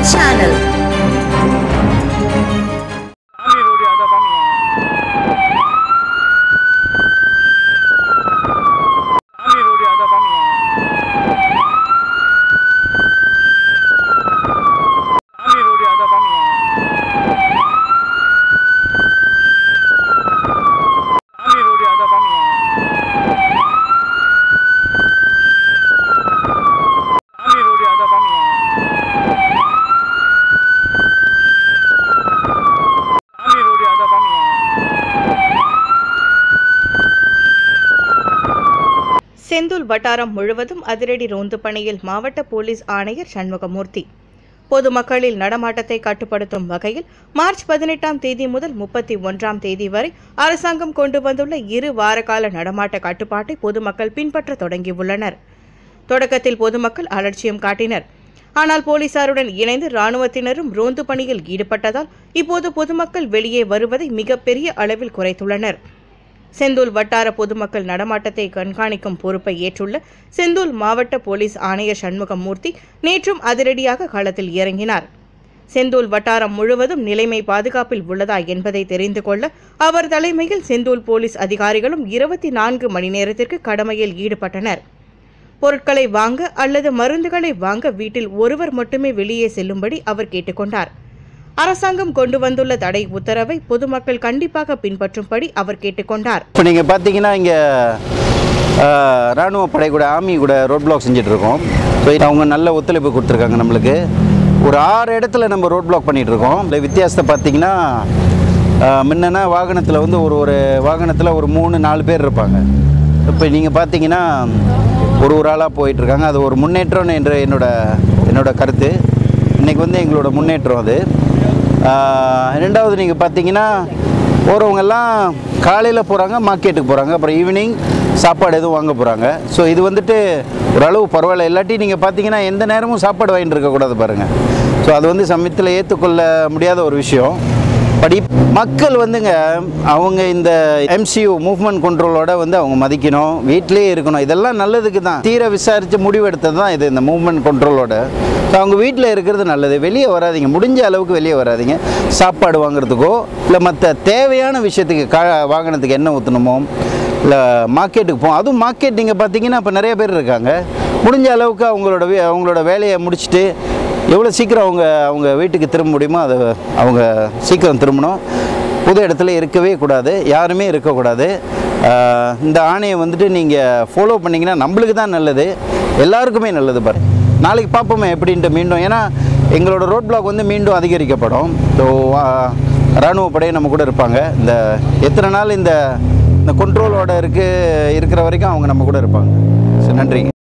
channel. காமி road அதை காமி காமி ரோடு அதை காமி காமி ரோடு அதை காமி காமி ரோடு அதை காமி காமி ரோடு அதை காமி காமி ரோடு அதை காமி செந்தூல் வட்டாரம் முழுவதும் அதிரடி ரோந்து பணியில் மாவட்ட போலீஸ் ஆணையர் சண்முகமூர்த்தி பொதுமக்களில் நடமாட்டத்தை கட்டுப்படுத்தும் வகையில் மார்ச் பதினெட்டாம் தேதி முதல் முப்பத்தி ஒன்றாம் தேதி வரை அரசாங்கம் கொண்டு வந்துள்ள இரு வாரகால நடமாட்ட கட்டுப்பாட்டை பொதுமக்கள் பின்பற்ற தொடங்கியுள்ளனர் தொடக்கத்தில் பொதுமக்கள் அலட்சியம் காட்டினர் ஆனால் போலீசாருடன் இணைந்து ராணுவத்தினரும் ரோந்து பணியில் ஈடுபட்டதால் இப்போது பொதுமக்கள் வெளியே வருவதை மிகப்பெரிய அளவில் குறைத்துள்ளனர் செந்தூல் வட்டார பொதுமக்கள் நடமாட்டத்தை கண்காணிக்கும் பொறுப்பை ஏற்றுள்ள செந்தூல் மாவட்ட போலீஸ் ஆணையர் சண்முகமூர்த்தி நேற்றும் அதிரடியாக களத்தில் இறங்கினார் செந்தூல் வட்டாரம் முழுவதும் நிலைமை பாதுகாப்பில் உள்ளதா என்பதை தெரிந்து கொள்ள அவர் தலைமையில் செந்தூல் போலீஸ் அதிகாரிகளும் இருபத்தி நான்கு மணி நேரத்திற்கு கடமையில் ஈடுபட்டனர் பொருட்களை வாங்க அல்லது மருந்துகளை வாங்க வீட்டில் ஒருவர் மட்டுமே வெளியே செல்லும்படி அவர் கேட்டுக்கொண்டார் அரசாங்கம் கொண்டு வந்துள்ள தடை உத்தரவை பொதுமக்கள் கண்டிப்பாக பின்பற்றும்படி அவர் கேட்டுக்கொண்டார் இப்போ நீங்கள் பார்த்தீங்கன்னா இங்கே ராணுவ படை கூட ஆர்மி கூட ரோட் பிளாக் செஞ்சிட்ருக்கோம் ஸோ அவங்க நல்ல ஒத்துழைப்பு கொடுத்துருக்காங்க நம்மளுக்கு ஒரு ஆறு இடத்துல நம்ம ரோட் பிளாக் பண்ணிகிட்ருக்கோம் இந்த வித்தியாசத்தை பார்த்தீங்கன்னா ஆஹ், முன்னனா வாகனத்தில் வந்து ஒரு ஒரு வாகனத்தில் ஒரு மூணு நாலு பேர் இருப்பாங்க இப்போ நீங்கள் பார்த்தீங்கன்னா ஒரு ஒரு ஆளாக போயிட்டுருக்காங்க அது ஒரு முன்னேற்றம் என்று என்னோட என்னோட கருத்து இன்றைக்கி வந்து எங்களோட முன்னேற்றம் அது ஆஹ், ரெண்டாவது நீங்கள் பார்த்தீங்கன்னா போகிறவங்கெல்லாம் காலையில் போகிறாங்க மார்க்கெட்டுக்கு போகிறாங்க அப்புறம் ஈவினிங் சாப்பாடு எதுவும் வாங்க போகிறாங்க ஸோ இது வந்துட்டு ஓரளவு பரவாயில்ல இல்லாட்டி நீங்கள் பார்த்தீங்கன்னா எந்த நேரமும் சாப்பாடு வாங்கிட்டு இருக்கக்கூடாது பாருங்கள் ஸோ அது வந்து சமயத்தில் ஏற்றுக்கொள்ள முடியாத ஒரு விஷயம் பட் இப் மக்கள் வந்துங்க அவங்க இந்த எம்சியூ மூவ்மெண்ட் கண்ட்ரோலோட வந்து அவங்க மதிக்கணும் வீட்டிலே இருக்கணும் இதெல்லாம் நல்லதுக்கு தான் தீர விசாரித்து முடிவெடுத்தது தான் இது இந்த மூவ்மெண்ட் கண்ட்ரோலோட ஸோ அவங்க வீட்டில் இருக்கிறது நல்லது வெளியே வராதீங்க முடிஞ்ச அளவுக்கு வெளியே வராதீங்க சாப்பாடு வாங்குறதுக்கோ இல்லை மற்ற தேவையான விஷயத்துக்கு கா வாகனத்துக்கு என்ன ஊற்றணுமோ இல்லை மார்க்கெட்டுக்கு போவோம் அதுவும் மார்க்கெட் நீங்கள் பார்த்தீங்கன்னா இப்போ நிறைய பேர் இருக்காங்க முடிஞ்ச அளவுக்கு அவங்களோட வே- அவங்களோட வேலையை முடிச்சுட்டு எவ்வளோ சீக்கிரம் அவங்க அவங்க வீட்டுக்கு திரும்ப முடியுமோ அதை அவங்க சீக்கிரம் திரும்பணும் புது இடத்துல இருக்கவே கூடாது யாருமே இருக்கக்கூடாது ஆஹ் இந்த ஆணையை வந்துட்டு நீங்கள் ஃபாலோ பண்ணிங்கன்னா நம்மளுக்கு தான் நல்லது எல்லாருக்குமே நல்லது பாரு நாளைக்கு பார்ப்போமே எப்படின்ட்டு மீண்டும் ஏன்னா எங்களோட ரோட் பிளாக் வந்து மீண்டும் அதிகரிக்கப்படும் ஸோ இராணுவ படையை நம்ம கூட இருப்பாங்க இந்த எத்தனை நாள் இந்த இந்த கண்ட்ரோலோட இருக்கு இருக்கிற வரைக்கும் அவங்க நம்ம கூட இருப்பாங்க சரி நன்றிங்க